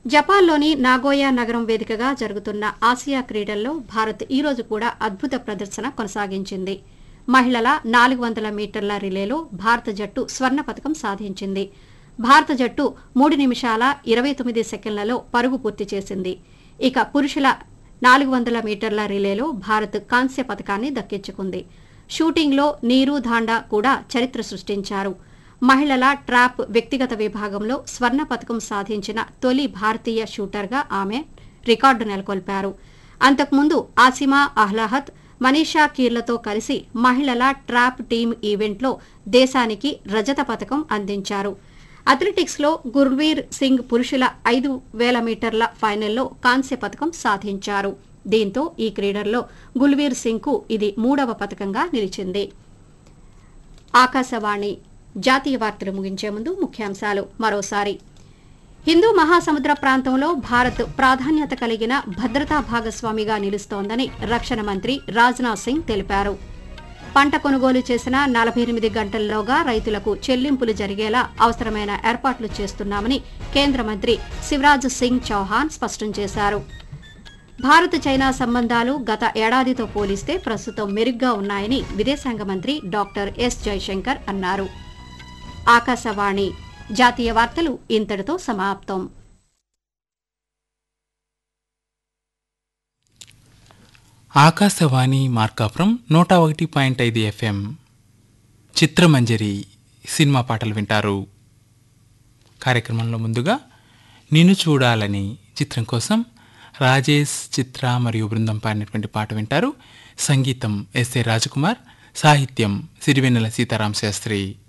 జపాన్లోని నాగోయా నగరం వేదికగా జరుగుతున్న ఆసియా క్రీడల్లో భారత్ ఈ రోజు కూడా అద్భుత ప్రదర్శన కొనసాగించింది మహిళల నాలుగు వందల మీటర్ల రిలేలో భారత జట్టు స్వర్ణ పథకం సాధించింది భారత జట్టు మూడు నిమిషాల ఇరవై తొమ్మిది సెకండ్లలో పరుగు పూర్తి చేసింది ఇక పురుషుల నాలుగు వందల మీటర్ల రిలేలో భారత్ కాంస్య పథకాన్ని దక్కించుకుంది షూటింగ్లో నీరు ధాండా కూడా చరిత్ర సృష్టించారు మహిళల ట్రాప్ వ్యక్తిగత విభాగంలో స్వర్ణ పథకం సాధించిన తొలి భారతీయ షూటర్గా ఆమె రికార్డు నెలకొల్పారు అంతకుముందు ఆసిమా అహ్లాహత్ మనీషా కీర్లతో కలిసి మహిళల ట్రాప్ టీమ్ ఈవెంట్లో దేశానికి రజత పథకం అందించారు అథ్లెటిక్స్లో గుర్వీర్ సింగ్ పురుషుల ఐదు వేల మీటర్ల ఫైనల్లో కాంస్య పథకం సాధించారు దీంతో ఈ క్రీడల్లో గుల్వీర్ సింగ్కు ఇది మూడవ పథకంగా నిలిచింది ఆకాశవాణి జాతీయ వార్తలు ముగించే ముందు ముఖ్యాంశాలు మరోసారి హిందూ మహాసముద్ర ప్రాంతంలో భారత్ ప్రాధాన్యత కలిగిన భద్రతా భాగస్వామిగా నిలుస్తోందని రక్షణ మంత్రి రాజ్నాథ్ సింగ్ తెలిపారు పంట కొనుగోలు చేసిన నలభై ఎనిమిది గంటల్లోగా రైతులకు చెల్లింపులు జరిగేలా అవసరమైన ఏర్పాట్లు చేస్తున్నామని కేంద్ర మంత్రి శివరాజ్ సింగ్ చౌహాన్ స్పష్టం చేశారు భారత్ చైనా సంబంధాలు గత ఏడాదితో పోలిస్తే ప్రస్తుతం మెరుగ్గా ఉన్నాయని విదేశాంగ మంత్రి డాక్టర్ ఎస్ జైశంకర్ అన్నారు ఆకాశవాణి జాతీయ వార్తలు ఇంతటితో సమాప్తం ఆకాశవాణి మార్కాపురం నూట ఒకటి పాయింట్ ఐదు ఎఫ్ఎం చిత్రమంజరి సినిమా పాటలు వింటారు కార్యక్రమంలో ముందుగా నిన్ను చూడాలని చిత్రం కోసం రాజేష్ చిత్ర మరియు బృందం పాడినటువంటి పాట వింటారు సంగీతం ఎస్ఏ రాజకుమార్ సాహిత్యం సిరివెన్నెల సీతారాం శాస్త్రి